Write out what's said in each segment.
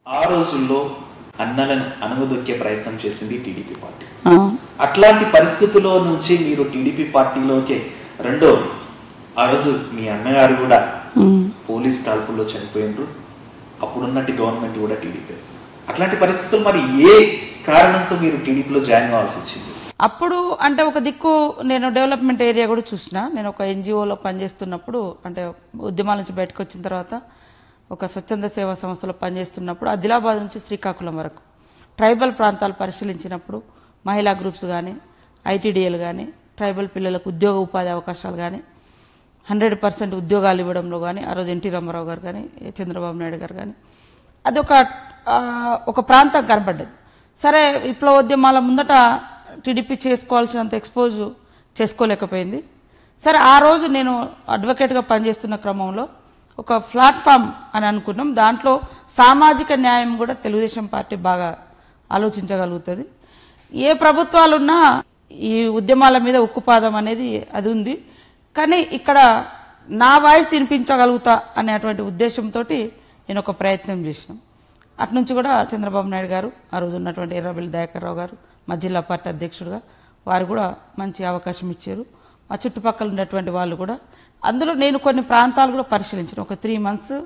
ఆ రోజుల్లో అన్నలను అణగదొక్కే ప్రయత్నం చేసింది టీడీపీ పార్టీ ఆ, అట్లాంటి పరిస్థితుల్లో నుంచి మీరు టీడీపీ పార్టీలోకి రెండోది ఆ రోజు మీ అన్నగారు కూడా ఉమ్. పోలీస్ కాల్పుల్లో చనిపోయినరు అప్పుడున్నట్టు గవర్నమెంట్ కూడా టీడీపీ అట్లాంటి పరిస్థితులు మరి ఏ కారణంతో మీరు టీడీపీలో జాయిన్ కావాల్సి వచ్చింది అప్పుడు అంటే ఒక దిక్కు నేను డెవలప్మెంట్ ఏరియా కూడా చూసిన నేను ఒక ఎన్జిఓలో పనిచేస్తున్నప్పుడు అంటే ఉద్యమాల నుంచి బయటకు వచ్చిన తర్వాత ఒక స్వచ్ఛంద సేవా సంస్థలో పనిచేస్తున్నప్పుడు ఆదిలాబాద్ నుంచి శ్రీకాకుళం వరకు ట్రైబల్ ప్రాంతాలు పరిశీలించినప్పుడు మహిళా గ్రూప్స్ కానీ ఐటీడీఎల్ కానీ ట్రైబల్ పిల్లలకు ఉద్యోగ ఉపాధి అవకాశాలు కానీ హండ్రెడ్ పర్సెంట్ ఉద్యోగాలు ఇవ్వడంలో కానీ ఆ రోజు ఎన్టీ రామారావు గారు కానీ చంద్రబాబు నాయుడు గారు కానీ అది ఒక ఆ, ఒక ప్రాంతం కనపడ్డది సరే విప్లవోద్యమాల ముందట టీడీపీ చేసుకోవాల్సినంత ఎక్స్పోజ్ చేసుకోలేకపోయింది సరే ఆ రోజు నేను అడ్వకేట్గా పనిచేస్తున్న క్రమంలో ఒక ప్లాట్ఫామ్ అని అనుకున్నాం దాంట్లో సామాజిక న్యాయం కూడా తెలుగుదేశం పార్టీ బాగా ఆలోచించగలుగుతుంది ఏ ప్రభుత్వాలున్నా ఈ ఉద్యమాల మీద ఉక్కుపాదం అనేది అది ఉంది కానీ ఇక్కడ నా వాయిస్ వినిపించగలుగుతా అనేటువంటి ఉద్దేశంతో నేను ఒక ప్రయత్నం చేసినాం అటు నుంచి కూడా చంద్రబాబు నాయుడు గారు ఆ రోజు ఉన్నటువంటి ఎర్రబెల్లి దయాకర్ రావు గారు మా జిల్లా పార్టీ అధ్యక్షుడిగా వారు కూడా మంచి అవకాశం ఇచ్చారు మా చుట్టుపక్కల ఉన్నటువంటి వాళ్ళు కూడా అందులో నేను కొన్ని ప్రాంతాలు కూడా పరిశీలించాను ఒక త్రీ మంత్స్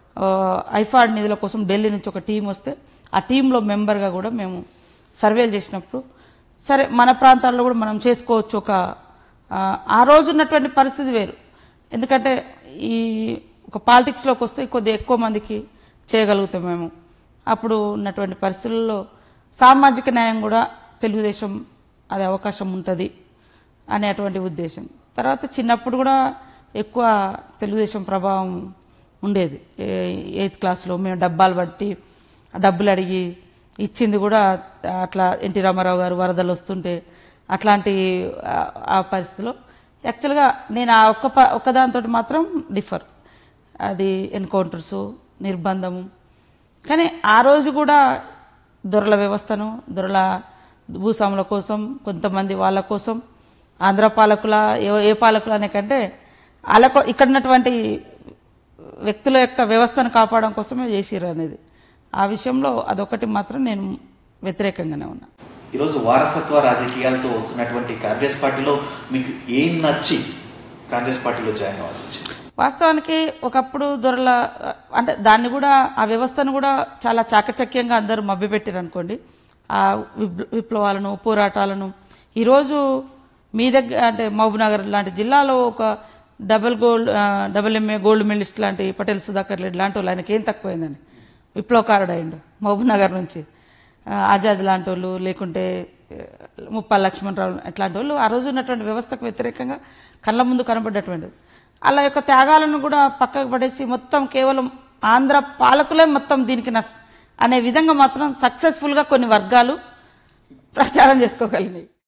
ఐఫాడ్ నిధుల కోసం ఢిల్లీ నుంచి ఒక టీం వస్తే ఆ టీంలో మెంబర్గా కూడా మేము సర్వేలు చేసినప్పుడు సరే మన ప్రాంతాల్లో కూడా మనం చేసుకోవచ్చు ఒక ఆ, ఆ రోజు ఉన్నటువంటి పరిస్థితి వేరు ఎందుకంటే ఈ ఒక పాలిటిక్స్లోకి వస్తే కొద్దిగా ఎక్కువ మందికి చేయగలుగుతాం మేము అప్పుడు ఉన్నటువంటి పరిస్థితుల్లో సామాజిక న్యాయం కూడా తెలుగుదేశం అది అవకాశం ఉంటుంది అనేటువంటి ఉద్దేశం తర్వాత చిన్నప్పుడు కూడా ఎక్కువ తెలుగుదేశం ప్రభావం ఉండేది ఎయిత్ క్లాస్లో మేము డబ్బాలు బట్టి ఆ డబ్బులు అడిగి ఇచ్చింది కూడా అట్లా ఎన్టీ రామారావు గారు వరదలు వస్తుంటే అట్లాంటి ఆ- ఆ పరిస్థితిలో యాక్చువల్గా నేను ఆ ఒక్క ప ఒక్కదానితో మాత్రం డిఫర్ అది ఎన్కౌంటర్స్ నిర్బంధము కానీ ఆ రోజు కూడా దొరల వ్యవస్థను దొరల భూస్వాముల కోసం కొంతమంది వాళ్ళ కోసం ఆంధ్ర పాలకుల ఏ- ఏ పాలకుల అనే కంటే వాళ్ళకు ఇక్కడ ఉన్నటువంటి వ్యక్తుల యొక్క వ్యవస్థను కాపాడడం కోసమే చేసిర్రు అనేది ఆ విషయంలో అదొకటి మాత్రం నేను వ్యతిరేకంగానే ఉన్నా ఈరోజు వారసత్వ రాజకీయాలతో వస్తున్నటువంటి కాంగ్రెస్ పార్టీలో మీకు ఏం నచ్చి కాంగ్రెస్ పార్టీలో జాయిన్ అవ్వాల్సి వచ్చింది వాస్తవానికి ఒకప్పుడు దొరల అంటే దాన్ని కూడా ఆ వ్యవస్థను కూడా చాలా చాకచక్యంగా అందరూ మభ్యపెట్టారు అనుకోండి ఆ విప్ల- విప్లవాలను పోరాటాలను ఈరోజు మీ దగ్గర అంటే మహబూబ్నగర్ లాంటి జిల్లాలో ఒక డబుల్ గోల్డ్ ఆ, డబుల్ ఎంఏ గోల్డ్ మెడలిస్ట్ లాంటి పటేల్ సుధాకర్ రెడ్డి లాంటి వాళ్ళు ఆయనకి ఏం తక్కువైందండి విప్లవకారుడు అయిండు మహబూబ్నగర్ నుంచి ఆ, ఆజాద్ లాంటి వాళ్ళు లేకుంటే ఆ, ముప్పాల లక్ష్మణరావు ఇట్లాంటి వాళ్ళు ఆ రోజు ఉన్నటువంటి వ్యవస్థకు వ్యతిరేకంగా కళ్ళ ముందు కనబడ్డటువంటిది అలా యొక్క త్యాగాలను కూడా పక్కకు పడేసి మొత్తం కేవలం ఆంధ్ర పాలకులే మొత్తం దీనికి నష్ట అనే విధంగా మాత్రం సక్సెస్ఫుల్గా కొన్ని వర్గాలు ప్రచారం చేసుకోగలిగినాయి